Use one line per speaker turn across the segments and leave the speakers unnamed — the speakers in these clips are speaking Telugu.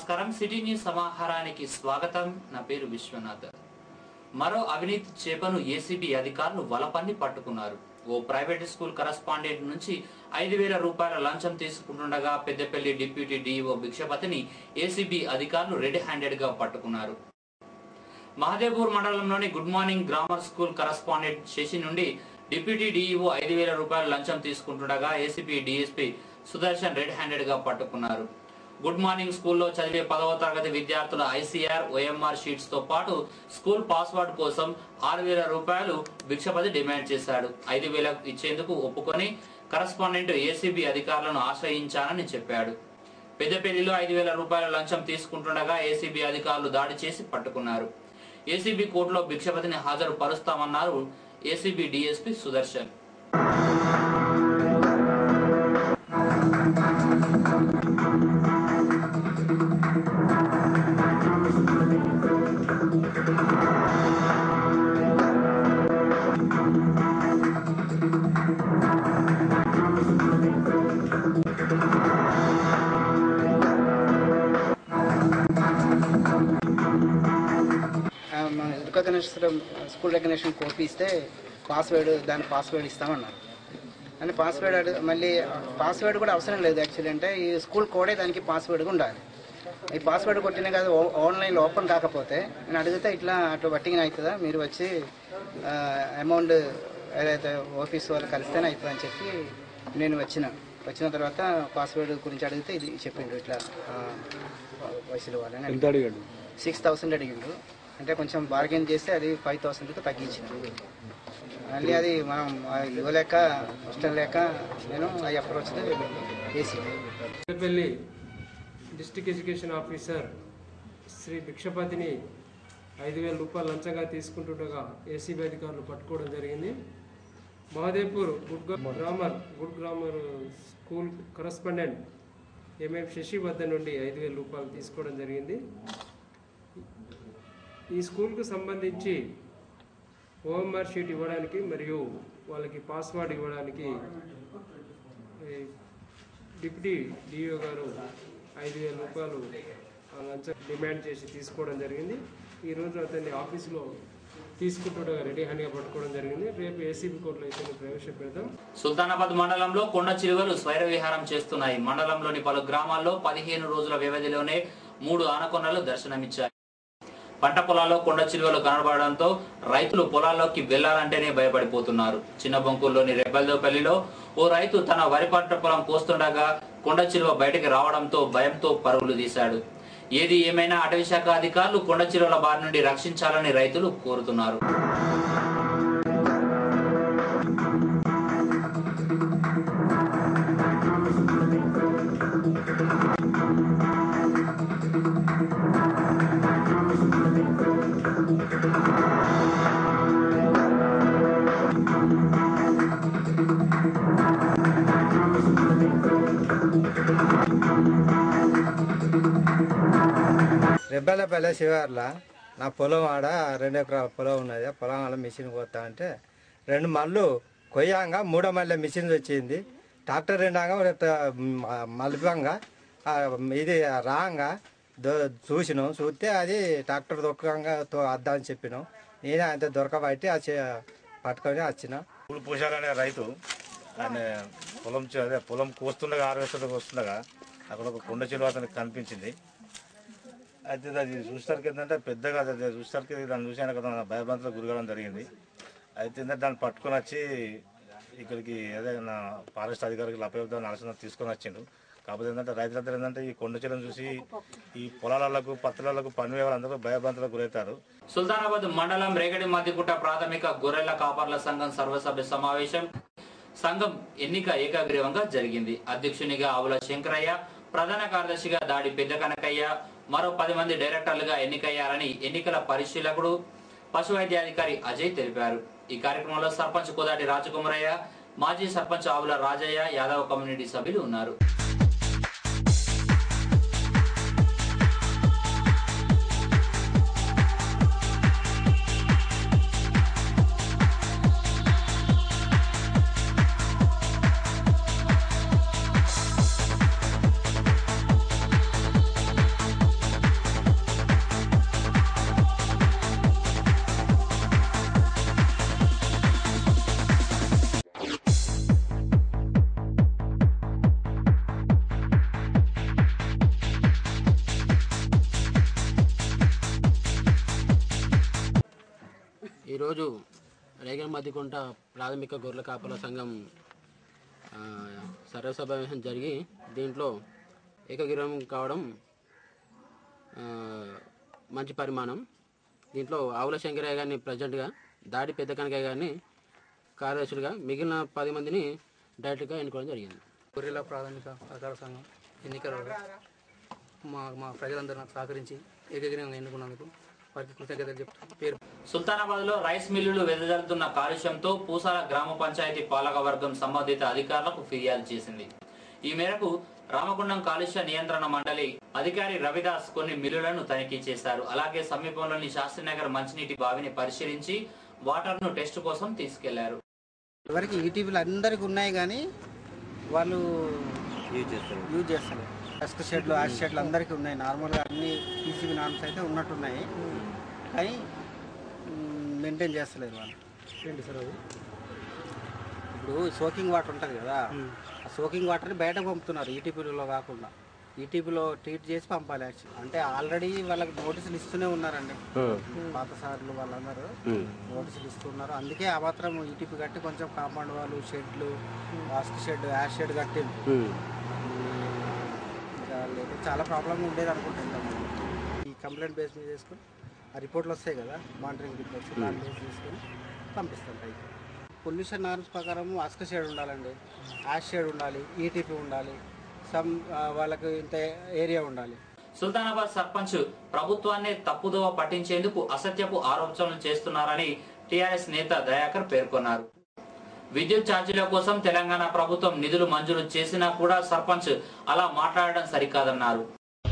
నమస్కారం సిటీ న్యూస్ సమాహారానికి స్వాగతం నా పేరు విశ్వనాథ్ మరో అవినీతి చేపను ఏసీబీ అధికారులు వలపన్ని పట్టుకున్నారు ఓ ప్రైవేట్ స్కూల్ కరస్పాండెంట్ నుంచి ఐదు వేల రూపాయల లంచం తీసుకుంటుండగా పెద్దపల్లి డిప్యూటీ డీఈఓ భిక్షపతిని ఏసీబీ అధికారులు రెడ్ హ్యాండెడ్ గా పట్టుకున్నారు మహదేపూర్ మండలంలోని good morning grammar school correspondent Sashi నుండి డిప్యూటీ డీఈఓ ఐదు వేల రూపాయల లంచం తీసుకుంటుండగా ACP DSP Sudarshan red handed గా పట్టుకున్నారు గుడ్ మార్నింగ్ స్కూల్లో చదివే పదవ తరగతి విద్యార్థుల ఐసీఆర్ ఓఎంఆర్ షీట్స్ తో పాటు స్కూల్ పాస్వర్డ్ కోసం ఆరు వేల రూపాయలు భిక్షపతి డిమాండ్ చేశాడు ఐదు వేల ఇచ్చేందుకు ఒప్పుకొని కరస్పాండెంట్ ఏసీబీ అధికారులను ఆశ్రయించానని చెప్పాడు పెద్దపల్లిలో ఐదు వేల రూపాయల లంచం తీసుకుంటుండగా ఏసీబీ అధికారులు దాడి చేసి పట్టుకున్నారు ఏసీబీ కోర్టులో భిక్షపతిని హాజరు పరుస్తామన్నారు ఏసీబీ డీఎస్పీ సుదర్శన్
మన రికగ్నేషన్ స్కూల్ రికగ్నేషన్ కోపీ ఇస్తే పాస్వర్డ్ దాని పాస్వర్డ్ ఇస్తామన్నారు అని పాస్వర్డ్ అడు మళ్ళీ పాస్వర్డ్ కూడా అవసరం లేదు యాక్చువల్లీ అంటే ఈ స్కూల్ కోడే దానికి పాస్వర్డ్గా ఉండాలి ఈ పాస్వర్డ్ కొట్టిన కాదు ఆన్లైన్లో ఓపెన్ కాకపోతే నేను అడిగితే ఇట్లా అట్లా బట్టిగా అవుతుందా మీరు వచ్చి అమౌంట్ ఏదైతే ఆఫీస్ వాళ్ళు కలిస్తేనే అవుతుంది అని చెప్పి నేను వచ్చిన వచ్చిన తర్వాత పాస్వర్డ్ గురించి అడిగితే ఇది చెప్పిండు ఇట్లా ఆ, వయసులో వాళ్ళని
ఎంత అడిగాడు
సిక్స్ థౌసండ్ అడిగిండు అంటే కొంచెం బార్గెన్ చేస్తే అది ఫైవ్ థౌసండ్కి తగ్గించిన మళ్ళీ అది మనం ఆ ఇవ్వలేక ఇష్టం లేక నేను ఐ అప్రోచ్ చేసి
Peddapalli district education officer Shri భిక్షపతిని ఐదు వేల రూపాయలు లంచంగా తీసుకుంటుండగా ఏసీబీ అధికారులు పట్టుకోవడం జరిగింది మహదేపూర్ గుడ్ గా- grammar good grammar school correspondent MM Sashi వద్ద నుండి ఐదు వేల రూపాయలు తీసుకోవడం జరిగింది ఈ స్కూల్కు సంబంధించి ఓఎంఆర్ షీట్ ఇవ్వడానికి మరియు వాళ్ళకి పాస్వర్డ్ ఇవ్వడానికి ఈ డిప్యూటీ డిఓ గారు ఐదు వేల రూపాయలు ఆ లంచం డిమాండ్ చేసి తీసుకోవడం జరిగింది ఈరోజు అతన్ని ఆఫీసులో తీసుకుంటుండగా రెడీ హ్యాండ్గా పట్టుకోవడం జరిగింది రేపు ఏసీబీ కోర్టులో ఇతన్ని ప్రవేశపెడతాం
సుల్తానాబాద్ మండలంలో కొండ చిలువలు స్వైర విహారం చేస్తున్నాయి మండలంలోని పలు గ్రామాల్లో పదిహేను రోజుల వ్యవధిలోనే మూడు ఆనకొండలు దర్శనమిచ్చాయి పంట పొలాల్లో కొండ చిలువలు కనబడడంతో రైతులు పొలాల్లోకి వెళ్లాలంటేనే భయపడిపోతున్నారు చిన్న బొంకూరులోని రెబ్బల్దోపల్లిలో ఓ రైతు తన వరి పంట పొలం కోస్తుండగా కొండ చిలువ బయటకు రావడంతో భయంతో పరుగులు తీశాడు ఏది ఏమైనా అటవీ శాఖ అధికారులు కొండ చిలువల బారి నుండి రక్షించాలని రైతులు కోరుతున్నారు
రెబ్బెలపల్లె శివార్ల నా పొలం ఆడ రెండు ఎకరాల పొలం ఉన్నది ఆ పొలం ఆడ మిషన్ పోతా అంటే రెండు మళ్ళు కొయ్యంగా మూడో మళ్ళీ మిషన్ వచ్చింది ట్రాక్టర్ రెండాగా మలిపంగా ఆ ఇది రాంగా దో చూసినాం చూస్తే అది ట్రాక్టర్ దొక్కగా అద్దా అని చెప్పినాం నేనే అంత దొరకబట్టి ఆ చే- పట్టుకొని వచ్చిన
పూలు పూసాలనే రైతు ఆయన పొలం చే- అదే పొలం కోస్తుండగా హార్వెస్టర్ వస్తుండగా అక్కడ ఒక కొండ చెరువు అతనికి కనిపించింది అయితే అది చూసేసరికి ఏంటంటే పెద్దగా అది చూసేసరికి దాన్ని చూసి ఆయన కదా భయభ్రాంతులకు గురిగడం జరిగింది అయితే ఏంటంటే దాన్ని పట్టుకొని వచ్చి ఇక్కడికి అదే నా ఫారెస్ట్ అధికారికి అప్పచెప్దామని ఆలోచన తీసుకొని వచ్చిండు కాకపోతే ఏంటంటే రైతులందరూ ఏంటంటే ఈ కొండ చెరువును చూసి ఈ పొలాలకు పత్రాలకు పని వాళ్ళందరూ భయభ్రాంతులకు గురవుతారు
సుల్తానాబాద్ మండలం రేగడి మధ్యకుట ప్రాథమిక గొర్రెల కాపర్ల సంఘం సర్వసభ్య సమావేశం సంఘం ఎన్నిక ఏకాగ్రీవంగా జరిగింది అధ్యక్షునిగా ఆవుల శంకరయ్య ప్రధాన కార్యదర్శిగా దాడి పెద్ద కనకయ్య మరో పది మంది డైరెక్టర్లుగా ఎన్నికయ్యారని ఎన్నికల పరిశీలకుడు పశు వైద్యాధికారి అజయ్ తెలిపారు ఈ కార్యక్రమంలో సర్పంచ్ కోదాటి రాజకుమారయ్య మాజీ సర్పంచ్ ఆవుల రాజయ్య యాదవ్ కమ్యూనిటీ సభ్యులు ఉన్నారు
ఈరోజు రేగల్ మధ్యకుంట ప్రాథమిక గొర్రెల కాపల సంఘం ఆ, సర్వసమావేశం జరిగి దీంట్లో ఏకగ్రీవం కావడం ఆ, మంచి పరిమాణం దీంట్లో ఆవుల శంకరయ్య గారిని ప్రజెంట్గా దాడి పెద్ద కనకయ్య గారిని కార్యదర్శులుగా మిగిలిన పది మందిని డైరెక్ట్గా ఎన్నుకోవడం జరిగింది
గొర్రెల ప్రాథమిక సహకార సంఘం ఎన్నికలలో మా మా ప్రజలందరూ నాకు సహకరించి ఏకగ్రీవంగా ఎన్నుకున్నందుకు వారికి కృతజ్ఞతలు చెప్తాను పేరు
సుల్తానాబాద్ లో రైస్ మిల్లులు వెదజల్లుతున్న కాలుష్యంతో పూసాల గ్రామ పంచాయతీ పాలక వర్గం సంబంధిత అధికారులకు ఫిర్యాదు చేసింది ఈ మేరకు రామగుండం కాలుష్య నియంత్రణ మండలి అధికారి రవిదాస్ కొన్ని మిల్లులను తనిఖీ చేశారు అలాగే సమీపంలోని శాస్త్రీనగర్ మంచినీటి బావిని పరిశీలించి వాటర్ ను టెస్ట్ కోసం తీసుకెళ్లారు
ఎవరికి ఈటీవీలు అందరికి ఉన్నాయి కానీ వాళ్ళు యూజ్ చేస్తారు డస్ట్ షెడ్లు యాష్ షెడ్లు అందరికీ ఉన్నాయి నార్మల్గా అన్ని పీసీబీ నార్మ్స్ అయితే ఉన్నట్టున్నాయి కానీ మెయింటైన్ చేస్తలేరు వాళ్ళు
ఏంటి సార్ అది
ఇప్పుడు సోకింగ్ వాటర్ ఉంటుంది కదా ఆ సోకింగ్ వాటర్ని బయట పంపుతున్నారు ఈటీపీలో కాకుండా ఈటీపీలో ట్రీట్ చేసి పంపాలి యాక్చువల్ అంటే ఆల్రెడీ వాళ్ళకి నోటీసులు ఇస్తూనే ఉన్నారండి పాత సార్లు వాళ్ళందరూ నోటీసులు ఇస్తున్నారు అందుకే ఆ మాత్రం ఈటీపీ కట్టి కొంచెం కాంపౌండ్ వాళ్ళు షెడ్లు వాస్ట్ షెడ్ యాష్ షెడ్ కట్టింది ఇంకా లేకపోతే చాలా ప్రాబ్లం ఉండేది అనుకుంటున్నాం ఈ కంప్లైంట్ బేస్ మీద చేసుకుని ఆ రిపోర్ట్లు వస్తాయి కదా మానిటరింగ్ రిపోర్ట్స్ దాని బేస్ చేసుకొని పంపిస్తాం పైకి పొల్యూషన్ నార్మ్స్ ప్రకారం అస్క షేడ్ ఉండాలండి యాష్ షేడ్ ఉండాలి ఈటీపీ ఉండాలి సమ్ వాళ్ళకి ఇంత ఏరియా ఉండాలి
సుల్తానాబాద్ సర్పంచ్ ప్రభుత్వాన్ని తప్పుదోవ పట్టించేందుకు అసత్యపు ఆరోపణలు చేస్తున్నారని టీఆర్ఎస్ నేత దయాకర్ పేర్కొన్నారు విద్యుత్ ఛార్జీల కోసం తెలంగాణ ప్రభుత్వం నిధులు మంజూరు చేసినా కూడా సర్పంచ్ అలా మాట్లాడడం సరికాదన్నారు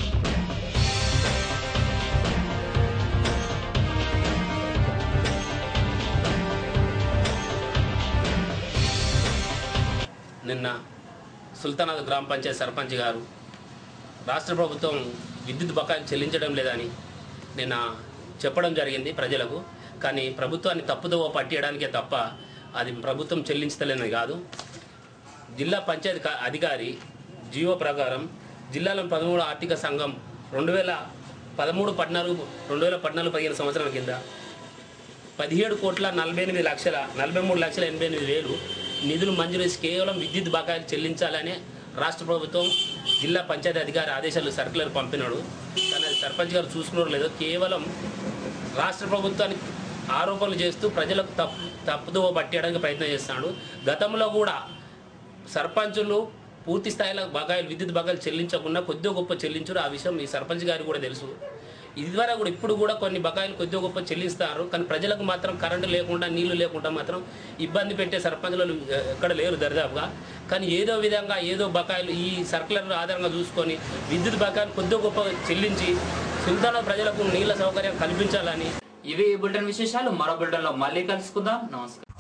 నిన్న సుల్తానాద్ గ్రామ పంచాయతీ సర్పంచ్ గారు రాష్ట్ర ప్రభుత్వం విద్యుత్ బకాయిలు చెల్లించడం లేదని నిన్న చెప్పడం జరిగింది ప్రజలకు కానీ ప్రభుత్వాన్ని తప్పుదోవ పట్టియడానికే తప్ప అది ప్రభుత్వం చెల్లించలేదని కాదు జిల్లా పంచాయతీ కా- అధికారి జీవో ప్రకారం జిల్లాలో పదమూడు ఆర్థిక సంఘం రెండు వేల పదమూడు పద్నాలుగు రెండు వేల పద్నాలుగు పదిహేను సంవత్సరాల కింద పదిహేడు కోట్ల నలభై ఎనిమిది లక్షల నలభై మూడు లక్షల ఎనభై ఎనిమిది వేలు నిధులు మంజూరు చేసి కేవలం విద్యుత్ బకాయిలు చెల్లించాలని రాష్ట్ర ప్రభుత్వం జిల్లా పంచాయతీ అధికారి ఆదేశాలు సర్కులర్ పంపినాడు కానీ అది సర్పంచ్ గారు చూసుకున్నారు లేదో కేవలం రాష్ట్ర ప్రభుత్వానికి ఆరోపణలు చేస్తూ ప్రజలకు తప్పు తప్పుదోవ పట్టేయడానికి ప్రయత్నం చేస్తున్నాడు గతంలో కూడా సర్పంచులు పూర్తి స్థాయిలో బకాయిలు విద్యుత్ బకాయిలు చెల్లించకుండా కొద్దిగా గొప్ప చెల్లించరు ఆ విషయం ఈ సర్పంచ్ గారికి కూడా తెలుసు ఇదివరకు కూడా ఇప్పుడు కూడా కొన్ని బకాయిలు కొద్దిగా గొప్ప చెల్లిస్తారు కానీ ప్రజలకు మాత్రం కరెంటు లేకుండా నీళ్లు లేకుండా మాత్రం ఇబ్బంది పెట్టే సర్పంచులు ఎక్కడ లేరు దరిదాపుగా కానీ ఏదో విధంగా ఏదో బకాయిలు ఈ సర్కులర్ ఆధారంగా చూసుకొని విద్యుత్ బకాయిలు కొద్దిగా గొప్ప చెల్లించి సుల్తాన ప్రజలకు నీళ్ల సౌకర్యం కల్పించాలని
ఇవి ఈ బులెటిన్ విశేషాలు మరో బులెటిన్ లో మళ్ళీ కలుసుకుందాం నమస్కారం